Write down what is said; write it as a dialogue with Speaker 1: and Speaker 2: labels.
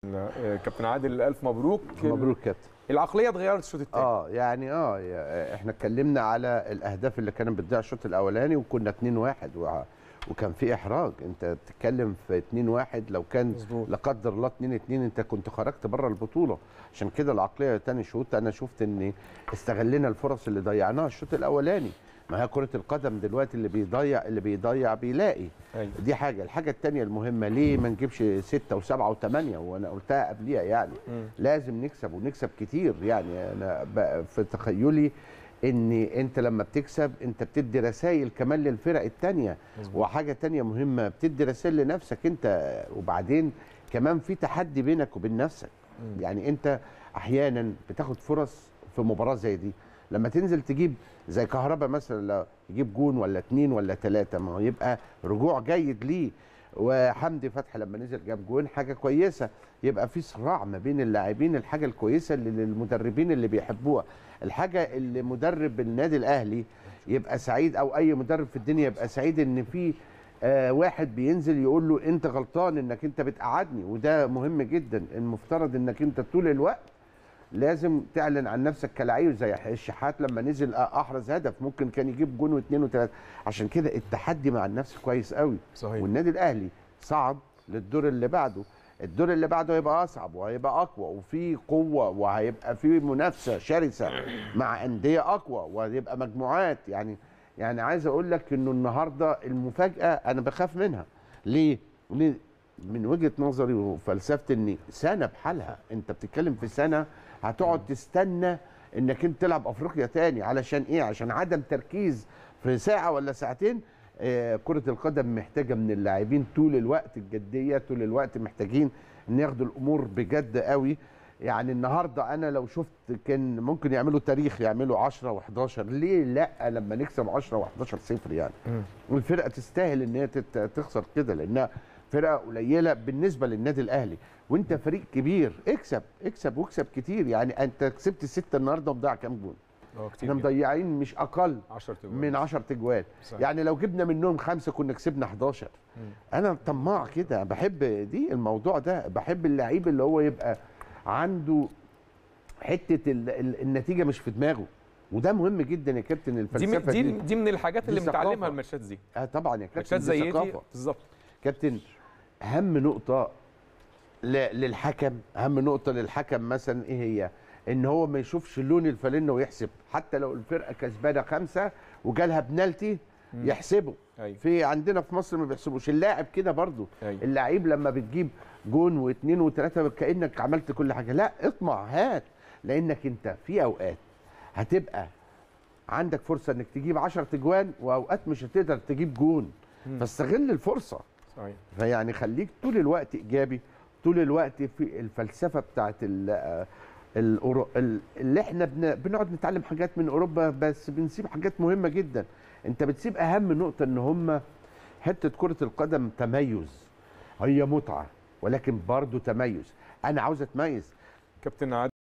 Speaker 1: آه، كابتن عادل الف مبروك
Speaker 2: مبروك كابتن
Speaker 1: العقليه اتغيرت الشوط الثاني
Speaker 2: اه يعني اه يا- احنا اتكلمنا على الاهداف اللي كانت بتضيع الشوط الاولاني وكنا 2 1 وع- وكان في احراج انت بتتكلم في 2 1 لو كان
Speaker 1: مظبوط.
Speaker 2: لا قدر الله 2 2 انت كنت خرجت بره البطوله عشان كده العقليه تاني شوط انا شفت ان استغلنا الفرص اللي ضيعناها الشوط الاولاني ما هي كره القدم دلوقتي اللي بيضيع اللي بيضيع بيلاقي
Speaker 1: أيوة.
Speaker 2: دي حاجه الحاجه الثانيه المهمه ليه ما نجيبش ستة وسبعة وثمانية وانا قلتها قبليها يعني
Speaker 1: مم.
Speaker 2: لازم نكسب ونكسب كتير يعني انا ب- في تخيلي ان انت لما بتكسب انت بتدي رسائل كمان للفرق التانية
Speaker 1: مظبوط.
Speaker 2: وحاجه تانية مهمه بتدي رسائل لنفسك انت وبعدين كمان في تحدي بينك وبين نفسك
Speaker 1: مم.
Speaker 2: يعني انت احيانا بتاخد فرص في مباراه زي دي لما تنزل تجيب زي كهربا مثلا لو يجيب جون ولا اتنين ولا تلاته ما هو يبقى رجوع جيد ليه وحمدي فتحي لما نزل جاب جون حاجه كويسه يبقى في صراع ما بين اللاعبين الحاجه الكويسه اللي للمدربين اللي بيحبوها الحاجه اللي مدرب النادي الاهلي يبقى سعيد او اي مدرب في الدنيا يبقى سعيد ان في آه واحد بينزل يقول له انت غلطان انك انت بتقعدني وده مهم جدا المفترض انك انت طول الوقت لازم تعلن عن نفسك كلاعب زي الشحات لما نزل احرز هدف ممكن كان يجيب جون واثنين وثلاثه عشان كده التحدي مع النفس كويس قوي
Speaker 1: صحيح
Speaker 2: والنادي الاهلي صعد للدور اللي بعده الدور اللي بعده هيبقى اصعب وهيبقى اقوى وفي قوه وهيبقى في منافسه شرسه مع انديه اقوى وهيبقى مجموعات يعني يعني عايز اقول لك انه النهارده المفاجاه انا بخاف منها ليه؟ ليه؟ من وجهه نظري وفلسفتي ان سنه بحالها انت بتتكلم في سنه هتقعد تستنى انك انت تلعب افريقيا تاني علشان ايه؟ عشان عدم تركيز في ساعه ولا ساعتين آه، كرة القدم محتاجة من اللاعبين طول الوقت الجدية طول الوقت محتاجين ان ياخدوا الامور بجد قوي يعني النهارده انا لو شفت كان ممكن يعملوا تاريخ يعملوا 10 و11 ليه لا لما نكسب 10 و11 صفر يعني
Speaker 1: مم.
Speaker 2: والفرقه تستاهل ان هي تت- تخسر كده لانها فرقه قليله بالنسبه للنادي الاهلي وانت فريق كبير اكسب اكسب واكسب كتير يعني انت كسبت السته النهارده ومضيع كام جون
Speaker 1: اه كتير
Speaker 2: احنا مضيعين مش اقل
Speaker 1: 10
Speaker 2: من 10 تجوال
Speaker 1: صحيح.
Speaker 2: يعني لو جبنا منهم خمسه كنا كسبنا 11
Speaker 1: مم.
Speaker 2: انا طماع كده بحب دي الموضوع ده بحب اللعيب اللي هو يبقى عنده حته ال ال النتيجه مش في دماغه وده مهم جدا يا كابتن
Speaker 1: دي
Speaker 2: الفلسفه
Speaker 1: من دي, دي من الحاجات
Speaker 2: دي
Speaker 1: اللي متعلمها
Speaker 2: ثقافة.
Speaker 1: الماتشات دي
Speaker 2: آه طبعا يا كابتن
Speaker 1: ماتشات
Speaker 2: دي
Speaker 1: زي دي
Speaker 2: ثقافة.
Speaker 1: بالظبط
Speaker 2: كابتن اهم نقطه ل- للحكم اهم نقطه للحكم مثلا ايه هي ان هو ما يشوفش لون الفانلة ويحسب حتى لو الفرقه كسبانه خمسه وجالها بنالتي
Speaker 1: مم.
Speaker 2: يحسبه
Speaker 1: ايوه
Speaker 2: في عندنا في مصر ما بيحسبوش اللاعب كده برضو
Speaker 1: ايوه
Speaker 2: اللعيب لما بتجيب جون واثنين وثلاثه كانك عملت كل حاجه لا اطمع هات لانك انت في اوقات هتبقى عندك فرصه انك تجيب 10 تجوان واوقات مش هتقدر تجيب جون
Speaker 1: مم.
Speaker 2: فاستغل الفرصه
Speaker 1: صحيح
Speaker 2: فيعني خليك طول الوقت ايجابي طول الوقت في الفلسفه بتاعت ال الأورو... ال- اللي احنا بن... بنقعد نتعلم حاجات من اوروبا بس بنسيب حاجات مهمه جدا انت بتسيب اهم نقطه ان هم حته كره القدم تميز هي متعه ولكن برضه تميز انا عاوز اتميز
Speaker 1: كابتن عادل